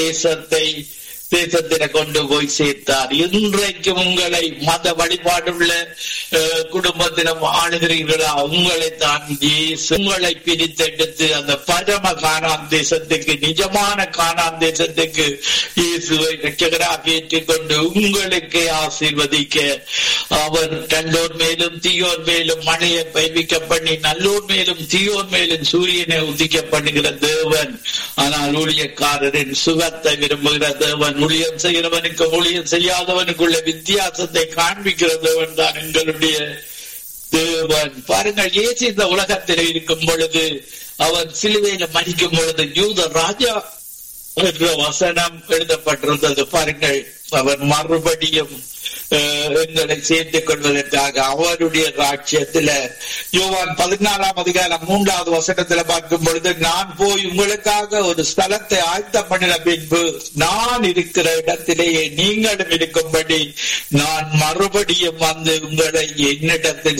தேசத்தை தேசத்தில கொண்டு போய் சேர்த்தார் இன்றைக்கு உங்களை மத வழிபாடுள்ள அஹ், குடும்பத்தினம் ஆளுகிறீர்களா உங்களை தான் இயேசு உங்களை பிரித்தெடுத்து அந்த பரம கானான் தேசத்துக்கு நிஜமான கானான் தேசத்துக்கு இயேசுவை ரட்சகராக ஏற்றுக்கொண்டு உங்களுக்கே ஆசீர்வதிக்க அவர் நல்லோர் மேலும் தீயோர் மேலும் மழையை பைவிக்க பண்ணி நல்லோர் மேலும் தீயோர் மேலும் சூரியனை உதிக்க பண்ணுகிற தேவன் ஆனால் ஊழியக்காரரின் சுகத்தை விரும்புகிற தேவன் ஊழியம் செய்கிறவனுக்கு ஊழியம் செய்யாதவனுக்குள்ள வித்தியாசத்தை காண்பிக்கிற தேவன் தான் எங்களுடைய தேவன் பாருங்கள் இயேசு இந்த உலகத்தில் இருக்கும் பொழுது அவர் சிலுவையில மறிக்கும் பொழுது யூத ராஜா என்ற வசனம் எழுதப்பட்டிருந்தது பாருங்கள் அவர் மறுபடியும் அஹ், எங்களை சேர்த்துக் கொள்வதற்காக அவருடைய ராட்சியத்துல யோவான் பதினாலாம் அதிகாரம் மூன்றாவது வசனத்துல பார்க்கும் பொழுது நான் போய் உங்களுக்காக ஒரு ஸ்தலத்தை ஆயத்தம் பண்ணின பின்பு நான் இருக்கிற இடத்திலேயே நீங்களும் இருக்கும்படி நான் மறுபடியும் வந்து உங்களை என்னிடத்தில்